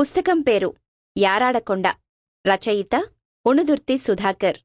పుస్తకం పేరు యారాడకొండ రచయిత ఉణుదుర్తి సుధాకర్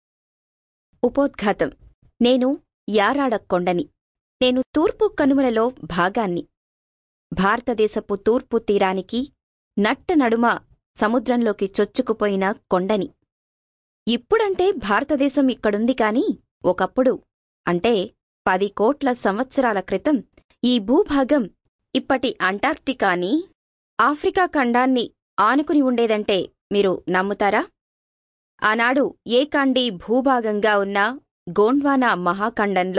ఉపోద్ఘాతం నేను యారాడకొండని నేను తూర్పు కనుమలలో భాగాన్ని భారతదేశపు తూర్పు తీరానికి నట్ట నడుమ సముద్రంలోకి చొచ్చుకుపోయిన కొండని ఇప్పుడంటే భారతదేశం ఇక్కడుంది కాని ఒకప్పుడు అంటే పది కోట్ల సంవత్సరాల క్రితం ఈ భూభాగం ఇప్పటి అంటార్క్టికాని ఆఫ్రికా ఖండాన్ని ఆనుకుని ఉండేదంటే మీరు నమ్ముతారా ఆనాడు ఏకాండి భూభాగంగా ఉన్న గోండ్వానా మహాఖండంలో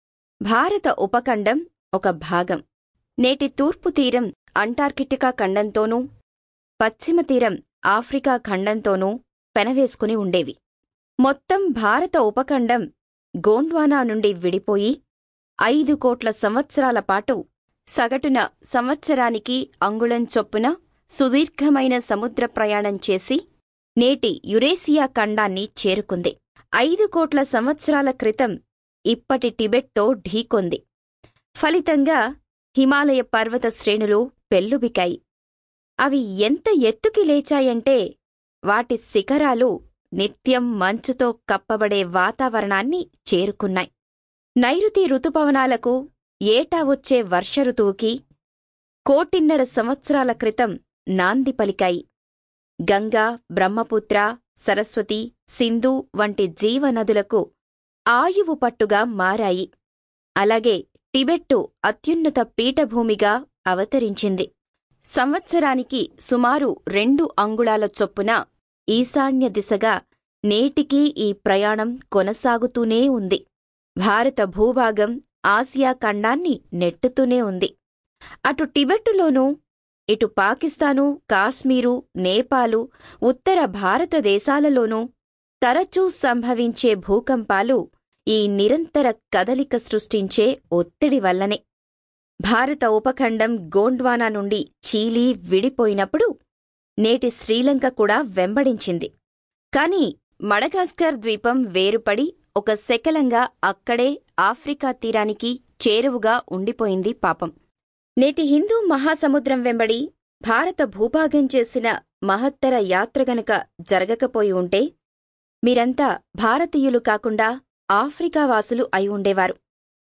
భారత ఉపఖండం ఒక భాగం నేటి తూర్పు తీరం అంటార్కిటికా ఖండంతోనూ పశ్చిమ తీరం ఆఫ్రికా ఖండంతోనూ పెనవేసుకుని ఉండేవి మొత్తం భారత ఉపఖండం గోండ్వానా నుండి విడిపోయి ఐదు కోట్ల సంవత్సరాల పాటు సగటున సంవత్సరానికి అంగుళం చొప్పున సుదీర్ఘమైన సముద్ర ప్రయాణం చేసి నేటి యురేసియా ఖండాన్ని చేరుకుంది ఐదు కోట్ల సంవత్సరాల క్రితం ఇప్పటి టిబెట్తో ఢీకొంది ఫలితంగా హిమాలయ పర్వత శ్రేణులు పెల్లుబికాయి అవి ఎంత ఎత్తుకి లేచాయంటే వాటి శిఖరాలు నిత్యం మంచుతో కప్పబడే వాతావరణాన్ని చేరుకున్నాయి నైరుతి ఋతుపవనాలకు ఏటా వచ్చే వర్ష ఋతువుకి కోటిన్నర సంవత్సరాల క్రితం నాంది పలికాయి గంగా బ్రహ్మపుత్ర సరస్వతి సింధు వంటి జీవనదులకు ఆయువు పట్టుగా మారాయి అలాగే టిబెట్టు అత్యున్నత పీఠభూమిగా అవతరించింది సంవత్సరానికి సుమారు రెండు అంగుళాల చొప్పున ఈశాన్య దిశగా నేటికీ ఈ ప్రయాణం కొనసాగుతూనే ఉంది భారత భూభాగం ఆసియా ఖండాన్ని నెట్టుతూనే ఉంది అటు టిబెట్టులోనూ ఇటు పాకిస్తాను కాశ్మీరు నేపాలు ఉత్తర భారతదేశాలలోనూ తరచూ సంభవించే భూకంపాలు ఈ నిరంతర కదలిక సృష్టించే ఒత్తిడి వల్లనే భారత ఉపఖండం గోండ్వానా నుండి చీలీ విడిపోయినప్పుడు నేటి శ్రీలంక కూడా వెంబడించింది కాని మడగాస్కర్ ద్వీపం వేరుపడి ఒక శకలంగా అక్కడే ఆఫ్రికా తీరానికి చేరువుగా ఉండిపోయింది పాపం నేటి హిందూ మహాసముద్రం వెంబడి భారత భూభాగం చేసిన మహత్తర యాత్ర గనక జరగకపోయి ఉంటే మీరంతా భారతీయులు కాకుండా ఆఫ్రికా వాసులు అయి ఉండేవారు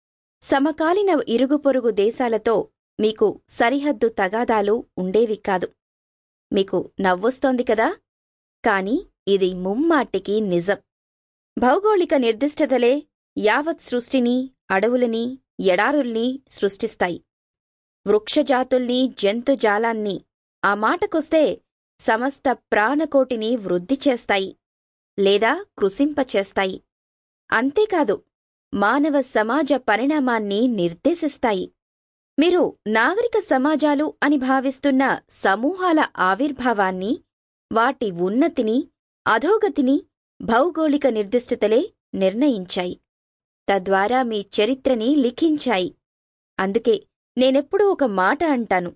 సమకాలీన ఇరుగుపొరుగు దేశాలతో మీకు సరిహద్దు తగాదాలు ఉండేవి కాదు మీకు నవ్వొస్తోంది కదా కాని ఇది ముమ్మాటికి నిజం భౌగోళిక నిర్దిష్టతలే యావత్ సృష్టిని అడవులని ఎడారుల్ని సృష్టిస్తాయి వృక్షజాతుల్ని జంతుజాలాన్ని ఆ మాటకొస్తే సమస్త ప్రాణకోటిని వృద్ధి చేస్తాయి లేదా కృశింపచేస్తాయి అంతేకాదు మానవ సమాజ పరిణామాన్ని నిర్దేశిస్తాయి మీరు నాగరిక సమాజాలు అని భావిస్తున్న సమూహాల ఆవిర్భావాన్ని వాటి ఉన్నతిని అధోగతిని భౌగోళిక నిర్దిష్టతలే నిర్ణయించాయి తద్వారా మీ చరిత్రని లిఖించాయి అందుకే నేనెప్పుడూ ఒక మాట అంటాను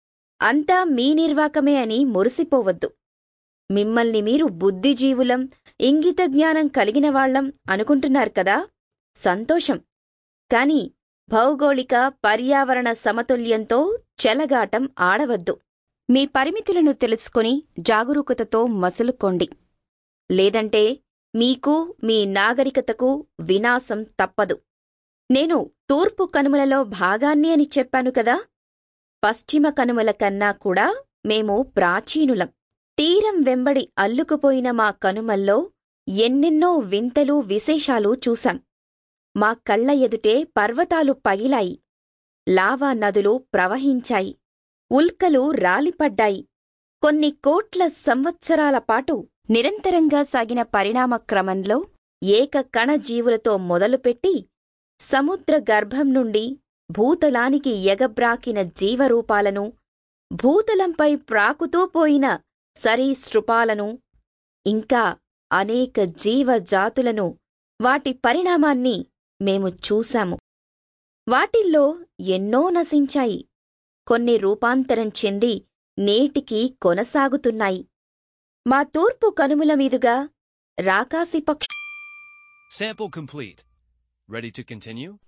అంతా మీ నిర్వాకమే అని మురిసిపోవద్దు మిమ్మల్ని మీరు బుద్ధిజీవులం ఇంగిత జ్ఞానం కలిగినవాళ్లం అనుకుంటున్నారు కదా సంతోషం కాని భౌగోళిక పర్యావరణ సమతుల్యంతో చెలగాటం ఆడవద్దు మీ పరిమితులను తెలుసుకొని జాగరూకతతో మసులుకోండి లేదంటే మీకు మీ నాగరికతకు వినాశం తప్పదు నేను తూర్పు కనుమలలో భాగాన్ని అని చెప్పాను కదా పశ్చిమ కనుమల కన్నా కూడా మేము ప్రాచీనులం తీరం వెంబడి అల్లుకుపోయిన మా కనుమల్లో ఎన్నెన్నో వింతలు విశేషాలు చూశాం మా కళ్ల ఎదుటే పర్వతాలు పగిలాయి లావా నదులు ప్రవహించాయి ఉల్కలు రాలిపడ్డాయి కొన్ని కోట్ల సంవత్సరాల పాటు నిరంతరంగా సాగిన పరిణామ క్రమంలో ఏక కణజీవులతో మొదలుపెట్టి సముద్ర గర్భం నుండి భూతలానికి ఎగబ్రాకిన జీవరూపాలను భూతలంపై ప్రాకుతూ పోయిన సరీసృపాలను ఇంకా అనేక జీవజాతులను వాటి పరిణామాన్ని మేము చూశాము వాటిల్లో ఎన్నో నశించాయి కొన్ని రూపాంతరం చెంది నేటికి కొనసాగుతున్నాయి మా తూర్పు కనుమల మీదుగా రాకాసి పక్ష Sample complete. Ready to continue?